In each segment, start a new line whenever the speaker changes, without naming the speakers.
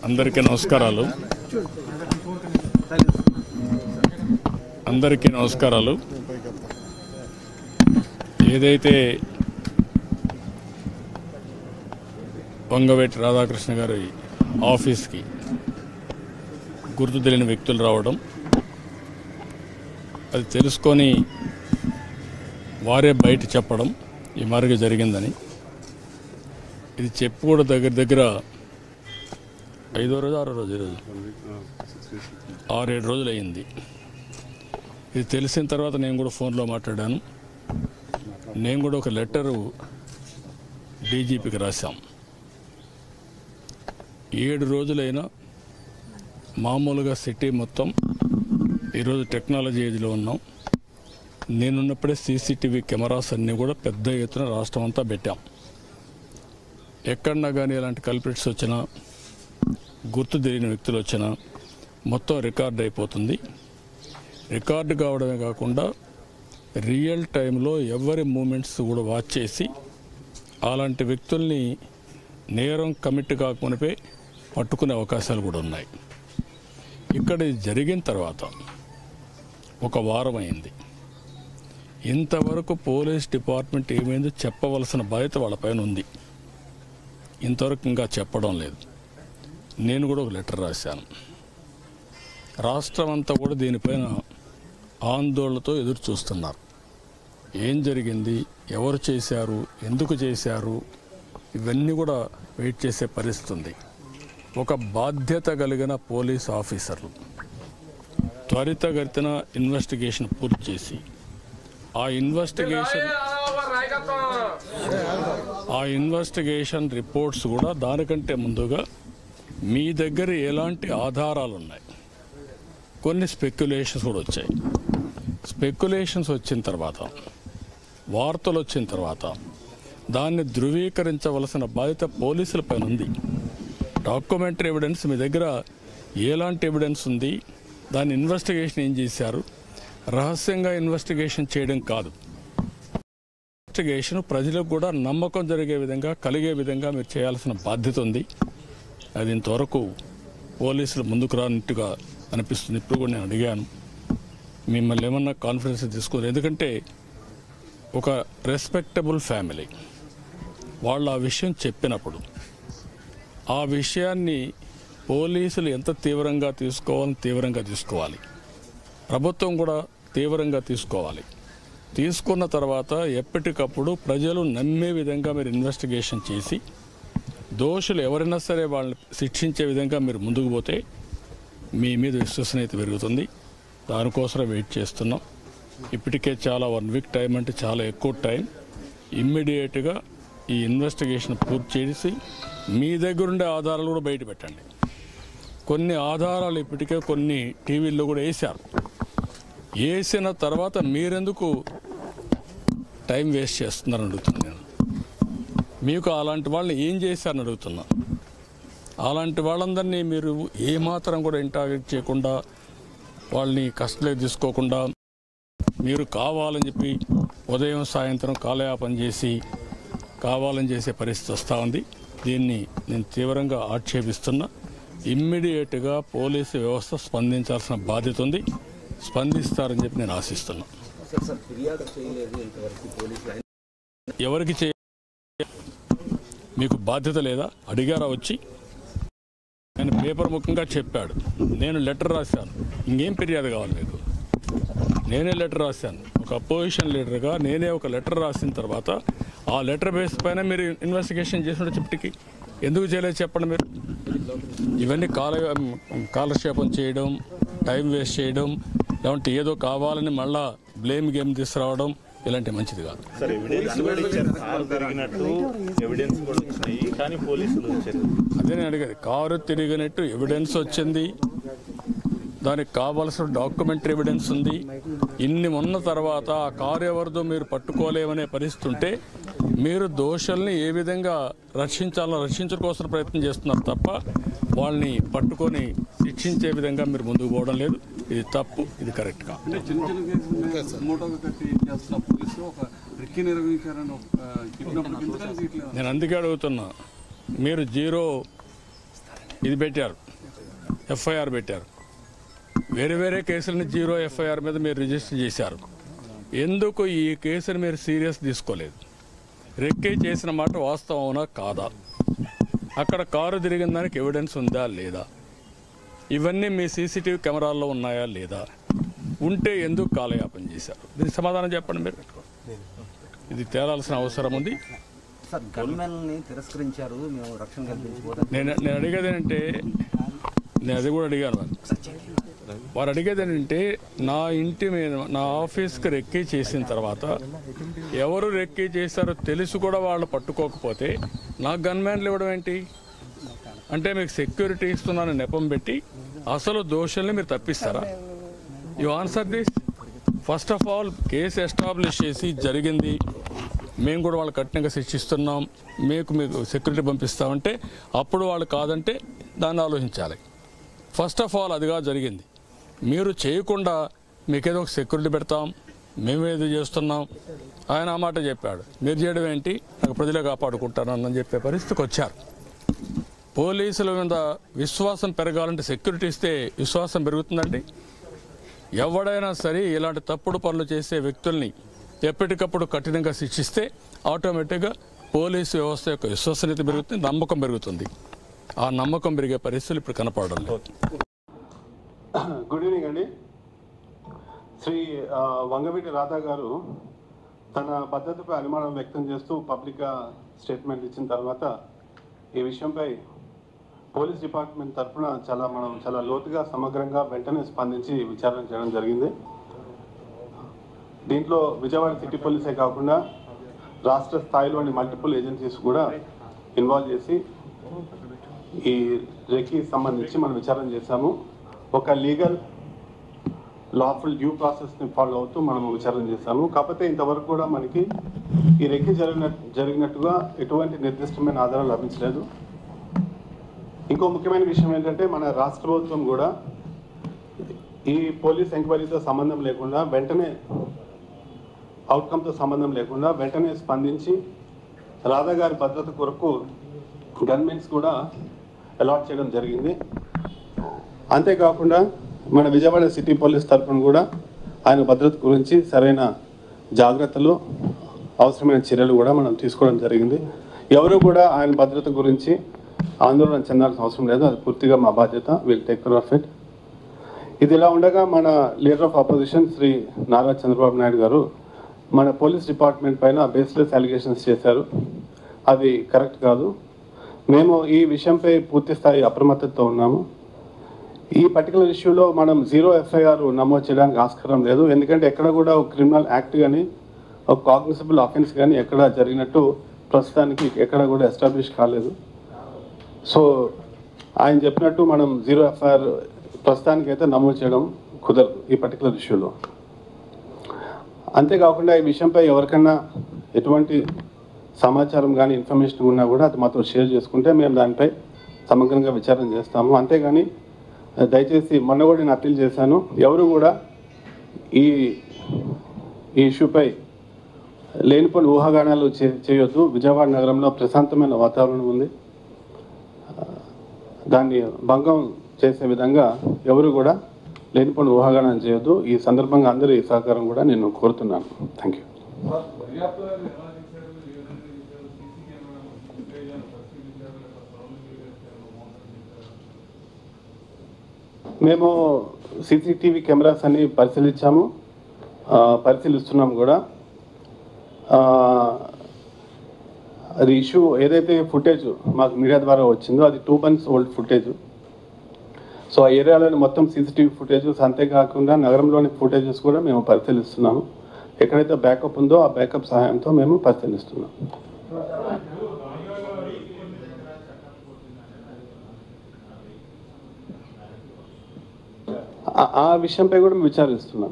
అందరికీ నమస్కారాలు అందరికీ నమస్కారాలు ఏదైతే వంగవేటి రాధాకృష్ణ గారి ఆఫీస్కి గుర్తు తెలియని వ్యక్తులు రావడం అది తెలుసుకొని వారే బయట చెప్పడం ఈ మరుగు జరిగిందని ఇది చెప్పు కూడా దగ్గర దగ్గర ఐదో రోజు ఆరో రోజు ఈరోజు ఆరేడు రోజులు అయింది ఇది తెలిసిన తర్వాత నేను కూడా ఫోన్లో మాట్లాడాను నేను కూడా ఒక లెటరు డీజీపీకి రాశాం ఏడు రోజులైనా మామూలుగా సిటీ మొత్తం ఈరోజు టెక్నాలజీ ఏజ్లో ఉన్నాం నేనున్నప్పుడే సీసీటీవీ కెమెరాస్ అన్నీ కూడా పెద్ద ఎత్తున రాష్ట్రం అంతా పెట్టాం ఎక్కడన్నా కానీ ఇలాంటి కల్పిట్స్ వచ్చినా గుర్తు తెలియని వ్యక్తులు వచ్చినా మొత్తం రికార్డ్ అయిపోతుంది రికార్డు కావడమే కాకుండా రియల్ టైంలో ఎవరి మూమెంట్స్ కూడా వాచ్ చేసి అలాంటి వ్యక్తుల్ని నేరం కమిట్ కాకమునిపే పట్టుకునే అవకాశాలు కూడా ఉన్నాయి ఇక్కడ ఇది జరిగిన తర్వాత ఒక వారం అయింది ఇంతవరకు పోలీస్ డిపార్ట్మెంట్ ఏమైందో చెప్పవలసిన బాధ్యత వాళ్ళపైన ఉంది ఇంతవరకు ఇంకా చెప్పడం లేదు నేను కూడా ఒక లెటర్ రాశాను రాష్ట్రం అంతా కూడా దీనిపైన ఆందోళనతో ఎదురు చూస్తున్నారు ఏం జరిగింది ఎవరు చేశారు ఎందుకు చేశారు ఇవన్నీ కూడా వెయిట్ చేసే పరిస్థితి ఉంది ఒక బాధ్యత కలిగిన పోలీస్ ఆఫీసర్లు త్వరితగతిన ఇన్వెస్టిగేషన్ పూర్తి చేసి ఆ ఇన్వెస్టిగేషన్ ఆ ఇన్వెస్టిగేషన్ రిపోర్ట్స్ కూడా దానికంటే ముందుగా మీ దగ్గర ఎలాంటి ఆధారాలు ఉన్నాయి కొన్ని స్పెక్యులేషన్స్ కూడా వచ్చాయి స్పెక్యులేషన్స్ వచ్చిన తర్వాత వార్తలు వచ్చిన తర్వాత దాన్ని ధృవీకరించవలసిన బాధ్యత పోలీసుల పైన ఉంది డాక్యుమెంటరీ ఎవిడెన్స్ మీ దగ్గర ఎలాంటి ఎవిడెన్స్ ఉంది దాని ఇన్వెస్టిగేషన్ ఏం చేశారు రహస్యంగా ఇన్వెస్టిగేషన్ చేయడం కాదు ఇన్వెస్టిగేషన్ ప్రజలకు కూడా నమ్మకం జరిగే విధంగా కలిగే విధంగా మీరు చేయాల్సిన బాధ్యత ఉంది అది ఇంతవరకు పోలీసులు ముందుకు రానట్టుగా అనిపిస్తుంది ఇప్పుడు కూడా నేను అడిగాను మిమ్మల్ని ఏమన్నా కాన్ఫిడెన్స్ తీసుకోరు ఎందుకంటే ఒక రెస్పెక్టబుల్ ఫ్యామిలీ వాళ్ళు ఆ విషయం చెప్పినప్పుడు ఆ విషయాన్ని పోలీసులు ఎంత తీవ్రంగా తీసుకోవాలని తీవ్రంగా తీసుకోవాలి ప్రభుత్వం కూడా తీవ్రంగా తీసుకోవాలి తీసుకున్న తర్వాత ఎప్పటికప్పుడు ప్రజలు నమ్మే విధంగా మీరు ఇన్వెస్టిగేషన్ చేసి దోషులు ఎవరైనా సరే వాళ్ళని శిక్షించే విధంగా మీరు ముందుకు పోతే మీ మీద విశ్వసనీయత పెరుగుతుంది దానికోసం వెయిట్ చేస్తున్నాం ఇప్పటికే చాలా వన్ వీక్ టైం అంటే చాలా ఎక్కువ టైం ఇమ్మీడియట్గా ఈ ఇన్వెస్టిగేషన్ పూర్తి చేసి మీ దగ్గర ఉండే ఆధారాలు కూడా బయట పెట్టండి కొన్ని ఆధారాలు ఇప్పటికే కొన్ని టీవీల్లో కూడా వేశారు వేసిన తర్వాత మీరెందుకు టైం వేస్ట్ చేస్తున్నారని అడుగుతున్నాను నేను మీకు అలాంటి వాళ్ళని ఏం చేశారని అడుగుతున్నా అలాంటి వాళ్ళందరినీ మీరు ఏమాత్రం కూడా ఇంటాగేట్ చేయకుండా వాళ్ళని కష్టంలోకి తీసుకోకుండా మీరు కావాలని చెప్పి ఉదయం సాయంత్రం కాలయాపన చేసి కావాలని చేసే పరిస్థితి వస్తూ ఉంది దీన్ని నేను తీవ్రంగా ఆక్షేపిస్తున్నా ఇమ్మీడియట్గా పోలీసు వ్యవస్థ స్పందించాల్సిన బాధ్యత ఉంది స్పందిస్తారని చెప్పి నేను ఆశిస్తున్నా
సార్ సార్ ఫిర్యాదు చేయలేదు ఇంతవరకు పోలీసులు
ఎవరికి చే మీకు బాధ్యత లేదా అడిగారా వచ్చి ఆయన పేపర్ ముఖంగా చెప్పాడు నేను లెటర్ రాశాను ఇంకేం ఫిర్యాదు కావాలి మీకు నేనే లెటర్ రాశాను ఒక అపోజిషన్ లీడర్గా నేనే ఒక లెటర్ రాసిన తర్వాత ఆ లెటర్ బేస్ పైన మీరు ఇన్వెస్టిగేషన్ చేసిన చెప్టికి ఎందుకు చేయలేదు చెప్పండి మీరు ఇవన్నీ కాల కాలక్షేపం చేయడం టైం వేస్ట్ చేయడం లేదంటే ఏదో కావాలని మళ్ళా బ్లేమ్ గేమ్ తీసుకురావడం ఇలాంటి మంచిది కాదు
సార్ ఎవిడెన్స్ కూడా ఇచ్చారు కారు తిరిగినట్టు ఎవిడెన్స్ కూడా వచ్చినాయి కానీ పోలీసులు వచ్చారు
అదే నేను అడిగేది కారు తిరిగినట్టు ఎవిడెన్స్ వచ్చింది దానికి కావాల్సిన డాక్యుమెంటరీ ఎవిడెన్స్ ఉంది ఇన్ని ఉన్న తర్వాత ఆ కారు ఎవరిదో మీరు పట్టుకోలేమనే పరిస్థితి ఉంటే మీరు దోషుల్ని ఏ విధంగా రక్షించాలో రక్షించడం కోసం ప్రయత్నం చేస్తున్నారు తప్ప వాళ్ళని పట్టుకొని శిక్షించే విధంగా మీరు ముందుకు పోవడం లేదు ఇది తప్పు ఇది కరెక్ట్ కా
అంటే చిన్న చిన్న కేసులు మూటోగా కట్టి చేస్తున్న పోలీసులు ఒక రిక్కి నిర్వహించారని ఒక చెప్పినప్పుడు ఎందుకని తీయట్లేదు
నేను అందుకే అడుగుతున్నా మీరు జీరో ఇది పెట్టారు ఎఫ్ఐఆర్ పెట్టారు వేరే వేరే కేసులని జీరో ఎఫ్ఐఆర్ మీద మీరు రిజిస్టర్ చేశారు ఎందుకు ఈ కేసుని మీరు సీరియస్ తీసుకోలేదు రెక్కే చేసిన మాట వాస్తవం అవునా కాదా అక్కడ కారు తిరిగిన దానికి ఎవిడెన్స్ ఉందా లేదా ఇవన్నీ మీ సీసీటీవీ కెమెరాల్లో ఉన్నాయా లేదా ఉంటే ఎందుకు కాలయాపన చేశారు దీనికి సమాధానం చెప్పండి మీరు ఇది తేలాల్సిన అవసరం ఉంది
సార్ గన్మెన్ని తిరస్కరించారు మేము రక్షణ కల్పించబోతాం
నేను నేను అడిగేది ఏంటంటే నేను అది కూడా అడిగాను వారు వారు అడిగేది ఏంటంటే నా ఇంటి మీద నా ఆఫీస్కి రెక్కీ చేసిన తర్వాత ఎవరు రెక్కీ చేశారో తెలిసి కూడా వాళ్ళు పట్టుకోకపోతే నాకు గన్మ్యాన్లు ఇవ్వడం ఏంటి అంటే మీకు సెక్యూరిటీ ఇస్తున్నాను నెపం పెట్టి అసలు దోషుల్ని మీరు తప్పిస్తారా you answer this first of all case establish చేసి జరిగింది మేము కూడా వాళ్ళు కఠినంగా శిక్షిస్తున్నాం మీకు మీకు సెక్యూరిటీ పంపిస్తామంటే అప్పుడు వాళ్ళు కాదంటే దాన్ని ఆలోచించాలి ఫస్ట్ ఆఫ్ ఆల్ అదిగా జరిగింది మీరు చేయకుండా మీకేదో ఒక సెక్యూరిటీ పెడతాం మేము ఏదో చేస్తున్నాం ఆయన ఆ మాట చెప్పాడు మీరు చేయడం ఏంటి నాకు ప్రజలే కాపాడుకుంటానని చెప్పే పరిస్థితికి వచ్చారు పోలీసుల మీద విశ్వాసం పెరగాలంటే సెక్యూరిటీ ఇస్తే విశ్వాసం పెరుగుతుందండి ఎవడైనా సరే ఇలాంటి తప్పుడు పనులు చేసే వ్యక్తుల్ని ఎప్పటికప్పుడు కఠినంగా శిక్షిస్తే ఆటోమేటిక్గా పోలీసు వ్యవస్థ యొక్క విశ్వసనీయత పెరుగుతుంది నమ్మకం పెరుగుతుంది ఆ నమ్మకం పెరిగే పరిస్థితులు ఇప్పుడు కనపడడం లేదు
గుడ్ ఈవినింగ్ అండి శ్రీ ఆ, వంగవీటి రాధా గారు తన పద్ధతిపై అనుమానం వ్యక్తం చేస్తూ పబ్లిక్గా స్టేట్మెంట్ ఇచ్చిన తర్వాత ఈ విషయంపై పోలీస్ డిపార్ట్మెంట్ తరఫున చాలా మనం చాలా లోతుగా సమగ్రంగా వెంటనే స్పందించి విచారణ చేయడం జరిగింది దీంట్లో విజయవాడ సిటీ పోలీసే కాకుండా రాష్ట్ర స్థాయిలోని మల్టిపుల్ ఏజెన్సీస్ కూడా ఇన్వాల్వ్ చేసి ఈ రెక్కి సంబంధించి మనం విచారణ చేశాము ఒక లీగల్ లాఫుల్ డ్యూ ప్రాసెస్ని ఫాలో అవుతూ మనం విచారణ చేశాము కాకపోతే ఇంతవరకు కూడా మనకి ఈ రెక్కి జరిగిన జరిగినట్టుగా ఎటువంటి నిర్దిష్టమైన ఆధారాలు లభించలేదు ఇంకో ముఖ్యమైన విషయం ఏంటంటే మన రాష్ట్ర ప్రభుత్వం కూడా ఈ పోలీస్ ఎంక్వైరీతో సంబంధం లేకుండా వెంటనే అవుట్కమ్తో సంబంధం లేకుండా వెంటనే స్పందించి రాధా గారి భద్రత కొరకు గన్మెన్స్ కూడా అలాట్ చేయడం జరిగింది అంతేకాకుండా మన విజయవాడ సిటీ పోలీస్ తరఫున కూడా ఆయన భద్రత గురించి సరైన జాగ్రత్తలు అవసరమైన చర్యలు కూడా మనం తీసుకోవడం జరిగింది ఎవరు కూడా ఆయన భద్రత గురించి ఆందోళన చెందాల్సిన అవసరం లేదు అది పూర్తిగా మా బాధ్యత will take care of it ఇది ఇలా ఉండగా మన leader of opposition Sri Nara Chandrababu Naidu garu మన పోలీస్ డిపార్ట్మెంట్ పైన బేస్లెస్ అలిగేషన్స్ చేశారు అది కరెక్ట్ కాదు మేము ఈ విషయంపై పూర్తి స్థాయి అప్రమత్తతో ఉన్నాము ఈ పర్టికులర్ ఇష్యూలో మనం జీరో ఎఫ్ఐఆర్ నమోదు చేయడానికి ఆస్కారం లేదు ఎందుకంటే ఎక్కడ కూడా ఒక క్రిమినల్ యాక్ట్ కానీ ఒక కాగ్నిసిబుల్ అఫెన్స్ కానీ ఎక్కడ జరిగినట్టు ప్రస్తుతానికి ఎక్కడ కూడా ఎస్టాబ్లిష్ కాలేదు సో ఆయన చెప్పినట్టు మనం జీరో ఎఫ్ఐఆర్ ప్రస్తుతానికి అయితే నమోదు చేయడం కుదరదు ఈ పర్టికులర్ ఇష్యూలో అంతేకాకుండా ఈ విషయంపై ఎవరికైనా ఎటువంటి సమాచారం కానీ ఇన్ఫర్మేషన్ ఉన్నా కూడా అది మాతో షేర్ చేసుకుంటే మేము దానిపై సమగ్రంగా విచారణ చేస్తాము అంతేగాని దయచేసి మొన్న కూడా నేను అప్పీల్ చేశాను ఎవరు కూడా ఈ ఈ ఇష్యూపై లేనిపోని ఊహాగానాలు చే చేయొద్దు విజయవాడ నగరంలో ప్రశాంతమైన వాతావరణం ఉంది దాన్ని భంగం చేసే విధంగా ఎవరు కూడా లేనిపోని ఊహాగానం చేయొద్దు ఈ సందర్భంగా అందరి సహకారం కూడా నేను కోరుతున్నాను థ్యాంక్ యూ మేము సీసీటీవీ కెమెరాస్ అన్ని పరిశీలించాము ఆ, పరిశీలిస్తున్నాం కూడా ఆ, అది ఇష్యూ ఏదైతే ఫుటేజ్ మాకు మీడియా ద్వారా వచ్చిందో అది two months old footage so ఆ ఏరియాలోని మొత్తం సీసీటీవీ ఫుటేజెస్ అంతేకాకుండా నగరంలోని ఫుటేజెస్ కూడా మేము పరిశీలిస్తున్నాము ఎక్కడైతే బ్యాకప్ ఉందో ఆ బ్యాకప్ సహాయంతో మేము పరిశీలిస్తున్నాం ఆ- ఆ విషయంపై కూడా మేము విచారిస్తున్నాం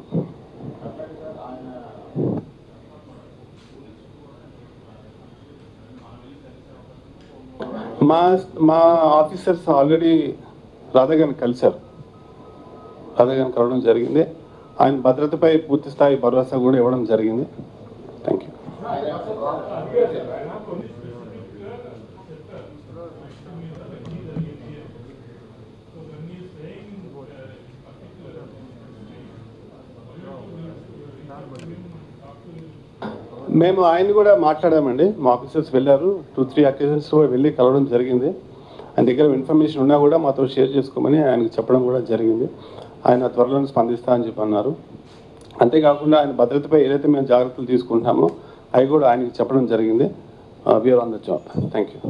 మా మా ఆఫీసర్స్ ఆల్రెడీ రాధా గారిని కలిశారు రాధా గారిని కలవడం జరిగింది ఆయన భద్రతపై పూర్తి స్థాయి భరోసా కూడా ఇవ్వడం జరిగింది థ్యాంక్ యూ మేము ఆయన కూడా మాట్లాడామండి మా ఆఫీసర్స్ వెళ్ళారు టూ త్రీ అకేషన్స్ వెళ్ళి కలవడం జరిగింది ఆయన దగ్గర ఇన్ఫర్మేషన్ ఉన్నా కూడా మాతో షేర్ చేసుకోమని ఆయనకు చెప్పడం కూడా జరిగింది ఆయన త్వరలో స్పందిస్తా అని చెప్పి అన్నారు అంతేకాకుండా ఆయన భద్రతపై ఏదైతే మేము జాగ్రత్తలు తీసుకుంటామో అవి కూడా ఆయనకి చెప్పడం జరిగింది we are on the job thank you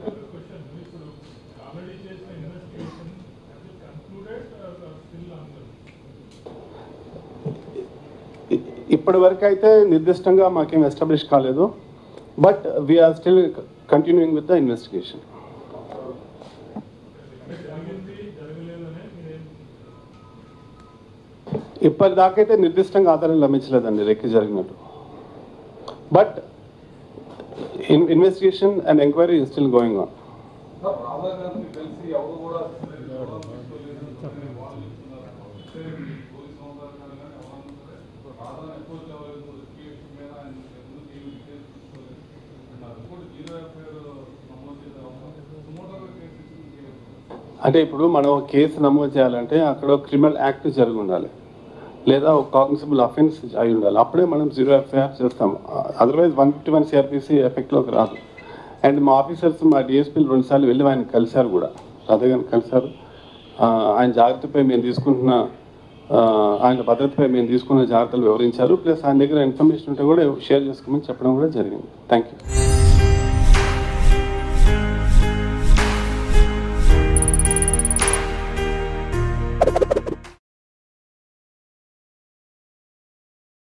ఇప్పటి వరకు అయితే నిర్దిష్టంగా మాకేం ఎస్టాబ్లిష్ కాలేదు but we are still continuing with the investigation ఇప్పటిదాకైతే నిర్దిష్టంగా ఆధారం లభించలేదండి రెక్కి జరిగినట్టు but investigation and enquiry is still going on
Radha గారిని కలిసి ఎవరు కూడా ఎవరు తీసుకోలేదు వాళ్ళు చెప్తున్నారు పోలీస్ సోమవారం కానీ ఎవరన్నా సరే రాధాని ఎక్కువ చేయలేదు కేసు మీద ఆయన ఎందుకు ఏమి డీటెయిల్స్ తీసుకోలేదు అన్నారు కూడా జీరో ఎఫ్ఐఆర్ నమోదు చేద్దాం సుమోటోగా కేసు ఇచ్చింది
అంటే ఇప్పుడు మనం ఒక కేసు నమోదు చేయాలంటే అక్కడ ఒక క్రిమినల్ యాక్ట్ జరిగి ఉండాలి లేదా ఒక కాగ్నిసిబుల్ అఫెన్స్ అయి ఉండాలి అప్పుడే మనం జీరో ఎఫ్ఐఆర్ చేస్తాం otherwise one fifty one CRPC ఎఫెక్ట్లోకి రాదు అండ్ మా ఆఫీసర్స్ మా డిఎస్పీలు రెండుసార్లు వెళ్ళి ఆయన కలిశారు కూడా రాధా గారిని కలిశారు ఆ, ఆయన జాగ్రత్తపై మేము తీసుకుంటున్న ఆ, ఆయన భద్రతపై మేము తీసుకున్న జాగ్రత్తలు వివరించారు ప్లస్ ఆయన దగ్గర ఇన్ఫర్మేషన్ ఉంటే కూడా షేర్ చేసుకోమని చెప్పడం కూడా జరిగింది థ్యాంక్ యూ